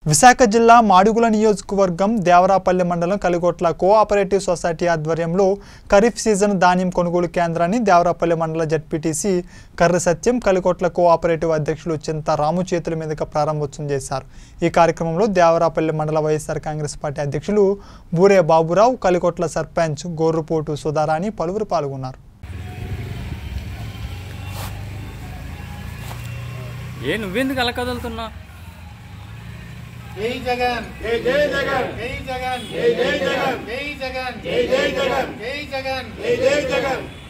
విశాఖ జిల్లా మాడుగుల నియోజకవర్గం దేవరాపల్లి మండలం కలిగొట్ల కోఆపరేటివ్ సొసైటీ ఆధ్వర్యంలో ఖరీఫ్ సీజన్ ధాన్యం కొనుగోలు కేంద్రాన్ని దేవరాపల్లి మండల జడ్పీటీసీ కర్ర సత్యం కలిగొట్ల కోఆపరేటివ్ అధ్యక్షులు చింత రాము చేతుల మీదుగా ప్రారంభోత్సవం చేశారు ఈ కార్యక్రమంలో దేవరాపల్లి మండల వైఎస్ఆర్ కాంగ్రెస్ పార్టీ అధ్యక్షులు బూరే బాబురావు కలిగొట్ల సర్పంచ్ గోర్రుపోటు సుధారాణి పలువురు పాల్గొన్నారు ఏ నువ్వెందుకు అలా కదులుతున్నా జై జగన్ జై జై జగన్ జై జగన్ జై జై జగన్ జై జగన్ జై జై జగన్ జై జగన్ జై జై జగన్